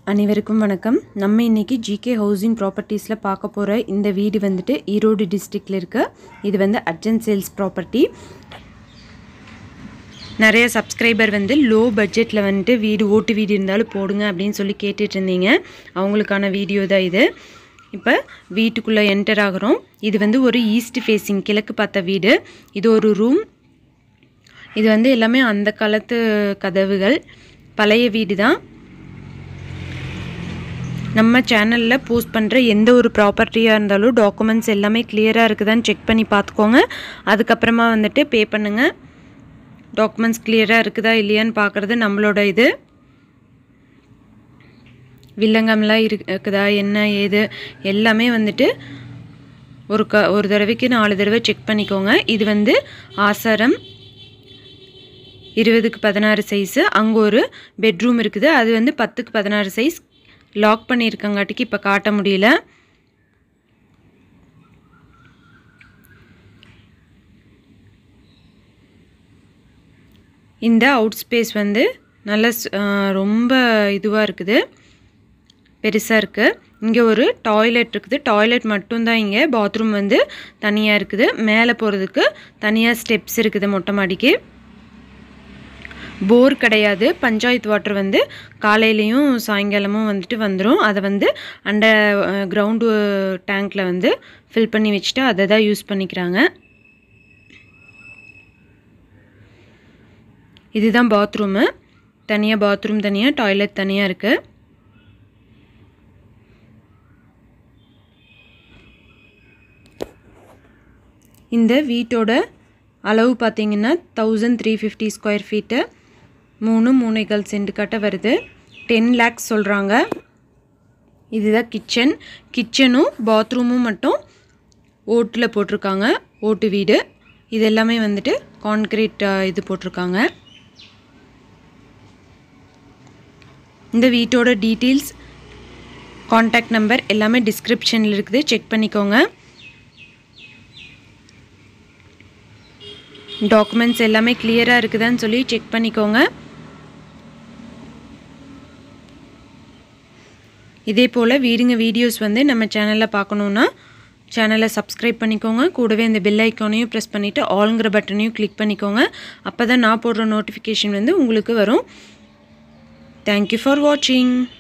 அனைவருக்கும் வணக்கம் நம்ம இன்னைக்கு ஜிகே ஹவுசிங் ப்ராப்பர்ட்டிஸில் பார்க்க போகிற இந்த வீடு வந்துட்டு ஈரோடு டிஸ்ட்ரிக்டில் இருக்க இது வந்து அர்ஜென்ட் சேல்ஸ் ப்ராப்பர்ட்டி நிறைய சப்ஸ்கிரைபர் வந்து லோ பட்ஜெட்டில் வந்துட்டு வீடு ஓட்டு வீடு இருந்தாலும் போடுங்க அப்படின்னு சொல்லி கேட்டுட்டு இருந்தீங்க அவங்களுக்கான வீடியோ தான் இது இப்போ வீட்டுக்குள்ளே என்டர் ஆகிறோம் இது வந்து ஒரு ஈஸ்ட் ஃபேஸிங் கிழக்கு பார்த்த வீடு இது ஒரு ரூம் இது வந்து எல்லாமே அந்த காலத்து கதவுகள் பழைய வீடு தான் நம்ம சேனலில் போஸ்ட் பண்ணுற எந்த ஒரு ப்ராப்பர்ட்டியாக இருந்தாலும் டாக்குமெண்ட்ஸ் எல்லாமே கிளியராக இருக்குதான்னு செக் பண்ணி பார்த்துக்கோங்க அதுக்கப்புறமா வந்துட்டு பே பண்ணுங்கள் டாக்குமெண்ட்ஸ் கிளியராக இருக்குதா இல்லையான்னு பார்க்குறது நம்மளோட இது வில்லங்கம்லாம் இருக்குதா என்ன ஏது எல்லாமே வந்துட்டு ஒரு க ஒரு தடவைக்கு நாலு தடவை செக் பண்ணிக்கோங்க இது வந்து ஆசாரம் இருபதுக்கு பதினாறு சைஸு அங்கே ஒரு பெட்ரூம் இருக்குது அது வந்து பத்துக்கு பதினாறு சைஸ் லாக் பண்ணியிருக்கங்காட்டிக்கு இப்போ காட்ட முடியல இந்த அவுட் ஸ்பேஸ் வந்து நல்ல ரொம்ப இதுவாக இருக்குது பெருசாக இருக்குது இங்கே ஒரு டாய்லெட் இருக்குது டாய்லெட் மட்டும்தான் இங்கே பாத்ரூம் வந்து தனியாக இருக்குது மேலே போகிறதுக்கு தனியாக ஸ்டெப்ஸ் இருக்குது மொட்டை மாடிக்கு போர் கிடையாது பஞ்சாயத்து வாட்டர் வந்து காலையிலையும் சாயங்காலமும் வந்துட்டு வந்துடும் அதை வந்து அண்ட கிரவுண்டு டேங்க்கில் வந்து ஃபில் பண்ணி வச்சுட்டு அதை தான் யூஸ் பண்ணிக்கிறாங்க இதுதான் பாத்ரூமு தனியாக பாத்ரூம் தனியாக டாய்லெட் தனியாக இருக்குது இந்த வீட்டோட அளவு பார்த்தீங்கன்னா thousand three fifty square feet மூணு மூணைகள் சென்ட் கட்ட வருது டென் லேக்ஸ் சொல்கிறாங்க இதுதான் கிச்சன் கிச்சனும் பாத்ரூமும் மட்டும் ஓட்டில் போட்டிருக்காங்க ஓட்டு வீடு இது எல்லாமே வந்துட்டு கான்க்ரீட் இது போட்டிருக்காங்க இந்த வீட்டோட டீட்டெயில்ஸ் காண்டாக்ட் நம்பர் எல்லாமே டிஸ்கிரிப்ஷனில் இருக்குது செக் பண்ணிக்கோங்க டாக்குமெண்ட்ஸ் எல்லாமே கிளியராக இருக்குதான்னு சொல்லி செக் பண்ணிக்கோங்க இதே போல் வீடுங்க வீடியோஸ் வந்து நம்ம சேனலில் பார்க்கணுன்னா சேனலை சப்ஸ்கிரைப் பண்ணிக்கோங்க கூடவே இந்த பெல் ஐக்கானையும் ப்ரெஸ் பண்ணிவிட்டு ஆளுங்கிற பட்டனையும் கிளிக் பண்ணிக்கோங்க அப்போ தான் நான் போடுற நோட்டிஃபிகேஷன் வந்து உங்களுக்கு வரும் தேங்க்யூ ஃபார் வாட்சிங்